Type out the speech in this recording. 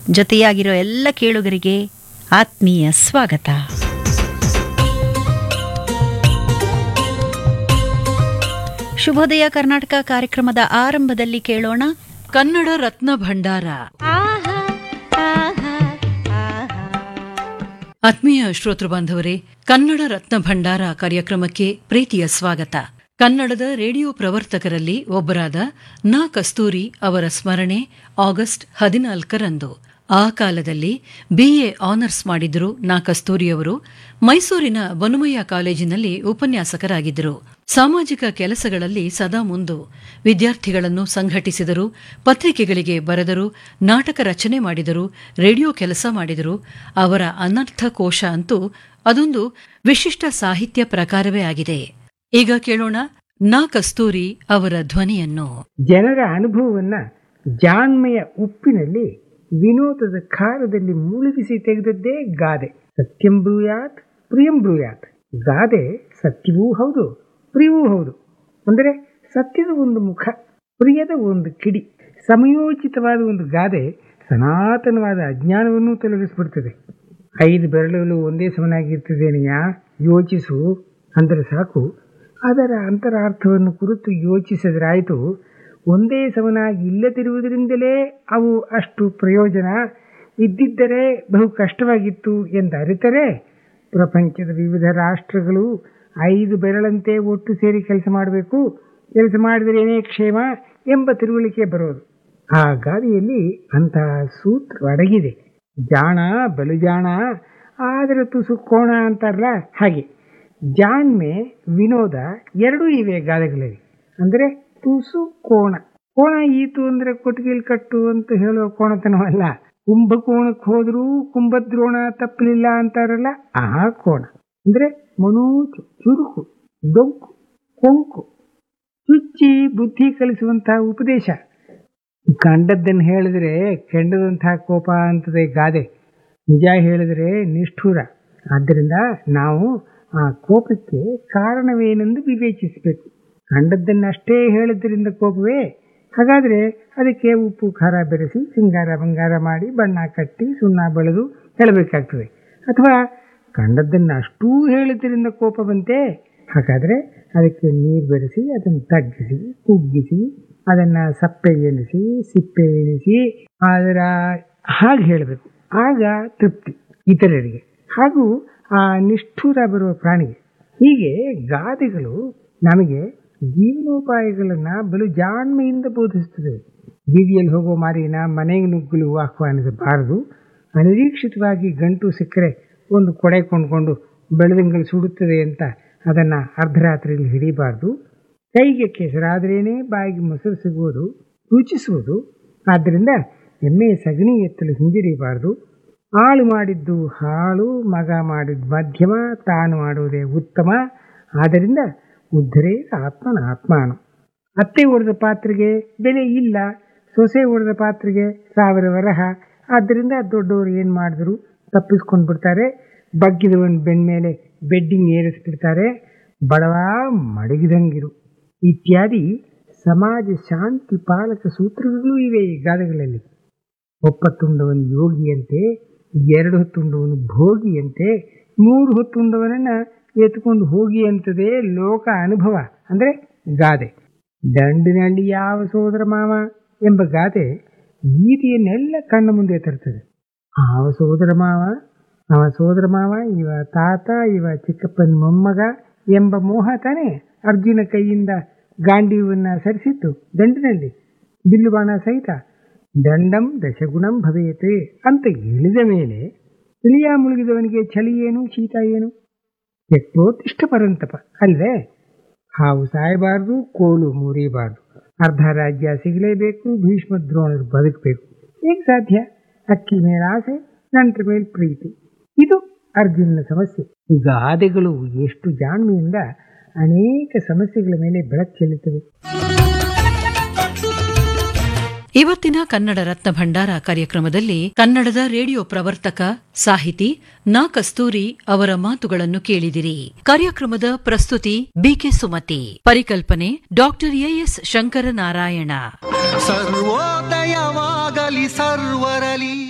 ಜೊತೆಯಾಗಿರೋ ಎಲ್ಲ ಕೇಳುಗರಿಗೆ ಆತ್ಮೀಯ ಸ್ವಾಗತ ಶುಭೋದಯ ಕರ್ನಾಟಕ ಕಾರ್ಯಕ್ರಮದ ಆರಂಭದಲ್ಲಿ ಕೇಳೋಣ ಕನ್ನಡ ರತ್ನ ಭಂಡಾರ ಆತ್ಮೀಯ ಶ್ರೋತೃ ಬಾಂಧವರೇ ಕನ್ನಡ ರತ್ನ ಭಂಡಾರ ಕಾರ್ಯಕ್ರಮಕ್ಕೆ ಪ್ರೀತಿಯ ಸ್ವಾಗತ ಕನ್ನಡದ ರೇಡಿಯೋ ಪ್ರವರ್ತಕರಲ್ಲಿ ಒಬ್ಬರಾದ ನಾ ಕಸ್ತೂರಿ ಅವರ ಸ್ಮರಣೆ ಆಗಸ್ಟ್ ಹದಿನಾಲ್ಕರಂದು ಆ ಕಾಲದಲ್ಲಿ ಬಿಎ ಆನರ್ಸ್ ಮಾಡಿದ್ರು ನಾ ಕಸ್ತೂರಿಯವರು ಮೈಸೂರಿನ ಬನುಮಯ್ಯ ಕಾಲೇಜಿನಲ್ಲಿ ಉಪನ್ಯಾಸಕರಾಗಿದ್ದರು ಸಾಮಾಜಿಕ ಕೆಲಸಗಳಲ್ಲಿ ಸದಾ ಮುಂದು ವಿದ್ಯಾರ್ಥಿಗಳನ್ನು ಸಂಘಟಿಸಿದರು ಪತ್ರಿಕೆಗಳಿಗೆ ಬರೆದರು ನಾಟಕ ರಚನೆ ಮಾಡಿದರು ರೇಡಿಯೋ ಕೆಲಸ ಮಾಡಿದರು ಅವರ ಅನರ್ಥ ಕೋಶ ಅಂತೂ ಅದೊಂದು ವಿಶಿಷ್ಟ ಸಾಹಿತ್ಯ ಪ್ರಕಾರವೇ ಆಗಿದೆ ಈಗ ಕೇಳೋಣ ನಾ ಕಸ್ತೂರಿ ಅವರ ಧ್ವನಿಯನ್ನು ಜನರ ಅನುಭವವನ್ನ ಜಾಣ್ಮೆಯ ಉಪ್ಪಿನಲ್ಲಿ ವಿನೋದದ ಖಾರದಲ್ಲಿ ಮುಳುಗಿಸಿ ತೆಗೆದದ್ದೇ ಗಾದೆ ಸತ್ಯಂ ಬ್ರೂಯಾತ್ ಪ್ರಿಯಂ ಬ್ರೂಯಾತ್ ಗಾದೆ ಸತ್ಯವೂ ಹೌದು ಪ್ರಿಯವೂ ಹೌದು ಅಂದರೆ ಸತ್ಯದ ಒಂದು ಮುಖ ಪ್ರಿಯದ ಒಂದು ಕಿಡಿ ಸಮಯೋಚಿತವಾದ ಒಂದು ಗಾದೆ ಸನಾತನವಾದ ಅಜ್ಞಾನವನ್ನು ತೊಲಗಿಸ್ಬಿಡ್ತದೆ ಐದು ಬೆರಳುಗಳು ಒಂದೇ ಸಮನಾಗಿರ್ತದೇನೆಯಾ ಯೋಚಿಸು ಅಂದರೆ ಸಾಕು ಅದರ ಅಂತರಾರ್ಥವನ್ನು ಕುರಿತು ಯೋಚಿಸಿದ್ರಾಯಿತು ಒಂದೇ ಸಮನಾಗಿ ಇಲ್ಲದಿರುವುದರಿಂದಲೇ ಅವು ಅಷ್ಟು ಪ್ರಯೋಜನ ಇದ್ದಿದ್ದರೆ ಬಹು ಕಷ್ಟವಾಗಿತ್ತು ಎಂದು ಅರಿತರೆ ಪ್ರಪಂಚದ ವಿವಿಧ ರಾಷ್ಟ್ರಗಳು ಐದು ಬೆರಳಂತೆ ಒಟ್ಟು ಸೇರಿ ಕೆಲಸ ಮಾಡಬೇಕು ಕೆಲಸ ಮಾಡಿದರೇನೇ ಕ್ಷೇಮ ಎಂಬ ತಿಳುವಳಿಕೆ ಬರೋದು ಆ ಗಾದಿಯಲ್ಲಿ ಅಂತಹ ಸೂತ್ರ ಅಡಗಿದೆ ಜಾಣ ಬಲು ಜಾಣ ಆದರೆ ತುಸು ಕೋಣ ಅಂತಾರಲ್ಲ ಹಾಗೆ ಜಾಣ್ಮೆ ವಿನೋದ ಎರಡೂ ಇವೆ ಗಾದೆಗಳಲ್ಲಿ ಅಂದರೆ ತುಸು ಕೋಣ ಕೋಣ ಈತು ಅಂದ್ರೆ ಕೊಟ್ಟಿಗೆಲ್ ಕಟ್ಟು ಅಂತ ಹೇಳೋ ಕೋಣತನವಲ್ಲ ಕುಂಭಕೋಣಕ್ಕೆ ಹೋದ್ರೂ ಕುಂಭದ್ರೋಣ ತಪ್ಪಲಿಲ್ಲ ಅಂತಾರಲ್ಲ ಆ ಕೋಣ ಅಂದ್ರೆ ಮನೋಜು ಚುರುಕು ಡೊಂಕು ಕೊಂಕು ಚುಚ್ಚಿ ಬುದ್ಧಿ ಕಲಿಸುವಂತಹ ಉಪದೇಶ ಕಂಡದ್ದನ್ನು ಹೇಳಿದ್ರೆ ಕೆಂಡದಂತಹ ಕೋಪ ಅಂತದೆ ಗಾದೆ ನಿಜ ಹೇಳಿದ್ರೆ ನಿಷ್ಠುರ ಆದ್ದರಿಂದ ನಾವು ಆ ಕೋಪಕ್ಕೆ ಕಾರಣವೇನೆಂದು ವಿವೇಚಿಸಬೇಕು ಕಂಡದ್ದನ್ನಷ್ಟೇ ಹೇಳಿದ್ರಿಂದ ಕೋಪವೇ ಹಾಗಾದ್ರೆ ಅದಕ್ಕೆ ಉಪ್ಪು ಖಾರ ಬೆರೆಸಿ ಸಿಂಗಾರ ಬಂಗಾರ ಮಾಡಿ ಬಣ್ಣ ಕಟ್ಟಿ ಸುಣ್ಣ ಬೆಳೆದು ಹೇಳಬೇಕಾಗ್ತದೆ ಅಥವಾ ಕಂಡದ್ದನ್ನು ಅಷ್ಟೂ ಹೇಳಿದ್ರಿಂದ ಕೋಪ ಬಂತೆ ಹಾಗಾದ್ರೆ ಅದಕ್ಕೆ ನೀರು ಬೆರೆಸಿ ಅದನ್ನು ತಗ್ಗಿಸಿ ಕುಗ್ಗಿಸಿ ಅದನ್ನು ಸಪ್ಪೆ ಎಣಿಸಿ ಸಿಪ್ಪೆ ಎಣಿಸಿ ಅದರ ಹಾಗೆ ಹೇಳಬೇಕು ಆಗ ತೃಪ್ತಿ ಇತರರಿಗೆ ಹಾಗೂ ಆ ನಿಷ್ಠುರ ಬರುವ ಪ್ರಾಣಿಗೆ ಹೀಗೆ ಗಾದೆಗಳು ನಮಗೆ ಜೀವನೋಪಾಯಗಳನ್ನ ಬಲು ಜಾಣ್ಮೆಯಿಂದ ಬೋಧಿಸುತ್ತದೆ ಬೀದಿಯಲ್ಲಿ ಹೋಗೋ ಮಾರಿನ ಮನೆಗೆ ನುಗ್ಗಲು ಆಹ್ವಾನಿಸಬಾರದು ಅನಿರೀಕ್ಷಿತವಾಗಿ ಗಂಟು ಸಿಕ್ಕರೆ ಒಂದು ಕೊಡೆ ಕೊಂಡ್ಕೊಂಡು ಬೆಳದಿಂಗಳು ಸುಡುತ್ತದೆ ಅಂತ ಅದನ್ನು ಅರ್ಧರಾತ್ರಿಯಲ್ಲಿ ಹಿಡಿಬಾರ್ದು ಕೈಗೆ ಕೆಸರಾದ್ರೇನೆ ಬಾಯಿಗೆ ಮೊಸರು ಸಿಗುವುದು ರುಚಿಸುವುದು ಆದ್ದರಿಂದ ಎಮ್ಮೆ ಸಗಣಿ ಎತ್ತಲು ಹಿಂಜರಿಬಾರದು ಆಳು ಮಾಡಿದ್ದು ಹಾಳು ಮಗ ಮಾಡಿದ್ದು ಮಧ್ಯಮ ತಾನು ಮಾಡುವುದೇ ಉತ್ತಮ ಆದ್ದರಿಂದ ಉದ್ಧರೇ ಆತ್ಮನ ಆತ್ಮಾನ ಅತ್ತೆ ಹೊಡೆದ ಪಾತ್ರೆಗೆ ಬೆಲೆ ಇಲ್ಲ ಸೊಸೆ ಹೊಡೆದ ಪಾತ್ರೆಗೆ ಸಾವಿರ ವರಹ ಆದ್ದರಿಂದ ದೊಡ್ಡವರು ಏನು ಮಾಡಿದ್ರು ತಪ್ಪಿಸ್ಕೊಂಡು ಬಿಡ್ತಾರೆ ಬಗ್ಗಿದವನ್ ಬೆನ್ಮೇಲೆ ಬೆಡ್ಡಿಂಗ್ ಏರಿಸ್ಬಿಡ್ತಾರೆ ಬಡವ ಮಡಗಿದಂಗಿರು ಇತ್ಯಾದಿ ಸಮಾಜ ಶಾಂತಿ ಪಾಲಕ ಸೂತ್ರಗಳು ಇವೆ ಈ ಗಾದೆಗಳಲ್ಲಿ ಒಪ್ಪತ್ತುಂಡವನು ಯೋಗಿಯಂತೆ ಎರಡು ಹೊತ್ತುಂಡವನು ಭೋಗಿಯಂತೆ ಮೂರು ಹೊತ್ತುಂಡವನನ್ನ ಎತ್ಕೊಂಡು ಹೋಗಿ ಅಂತದೇ ಲೋಕ ಅನುಭವ ಅಂದರೆ ಗಾದೆ ದಂಡಿನಲ್ಲಿ ಯಾವ ಸೋದರ ಮಾವ ಎಂಬ ಗಾದೆ ಗೀತೆಯನ್ನೆಲ್ಲ ಕಣ್ಣ ಮುಂದೆ ತರ್ತದೆ ಆವ ಸೋದರ ಮಾವ ಅವ ಸೋದರ ಮಾವ ಇವ ತಾತ ಇವ ಚಿಕ್ಕಪ್ಪನ ಮೊಮ್ಮಗ ಎಂಬ ಮೋಹ ತಾನೇ ಅರ್ಜುನ ಕೈಯಿಂದ ಗಾಂಡೀವನ್ನ ಸರಿಸಿತ್ತು ದಂಡಿನಲ್ಲಿ ಬಿಲ್ಲುಬಾಣ ಸಹಿತ ದಂಡಂ ದಶಗುಣಂ ಭವೇತೆ ಅಂತ ಇಳಿದ ಮೇಲೆ ತಿಳಿಯ ಮುಳುಗಿದವನಿಗೆ ಚಳಿ ಏನು ಶೀತ ಏನು ಕೆಟ್ಟೋತಿಷ್ಟ ಪರಂತಪ ಅಲ್ವೇ ಹಾವು ಸಾಯಬಾರ್ದು ಕೋಲು ಮುರಿಬಾರ್ದು ಅರ್ಧ ರಾಜ್ಯ ಸಿಗಲೇಬೇಕು ಭೀಷ್ಮ ದ್ರೋಣರು ಬದುಕಬೇಕು ಹೇಗೆ ಸಾಧ್ಯ ಅಕ್ಕಿ ಮೇಲೆ ಆಸೆ ನಂತರ ಮೇಲೆ ಪ್ರೀತಿ ಇದು ಅರ್ಜುನನ ಸಮಸ್ಯೆ ಈ ಗಾದೆಗಳು ಎಷ್ಟು ಜಾಣ್ಮೆಯಿಂದ ಅನೇಕ ಸಮಸ್ಯೆಗಳ ಮೇಲೆ ಬೆಳಕು ಚೆಲ್ಲುತ್ತವೆ ಇವತ್ತಿನ ಕನ್ನಡ ರತ್ನ ಭಂಡಾರ ಕಾರ್ಯಕ್ರಮದಲ್ಲಿ ಕನ್ನಡದ ರೇಡಿಯೋ ಪ್ರವರ್ತಕ ಸಾಹಿತಿ ನಾ ಕಸ್ತೂರಿ ಅವರ ಮಾತುಗಳನ್ನು ಕೇಳಿದಿರಿ ಕಾರ್ಯಕ್ರಮದ ಪ್ರಸ್ತುತಿ ಬಿಕೆ ಸುಮತಿ ಪರಿಕಲ್ಪನೆ ಡಾಕ್ಟರ್ ಎಎಸ್ ಶಂಕರನಾರಾಯಣ ಸರ್ವೋದಯವಾಗಲಿ ಸರ್ವರಲಿ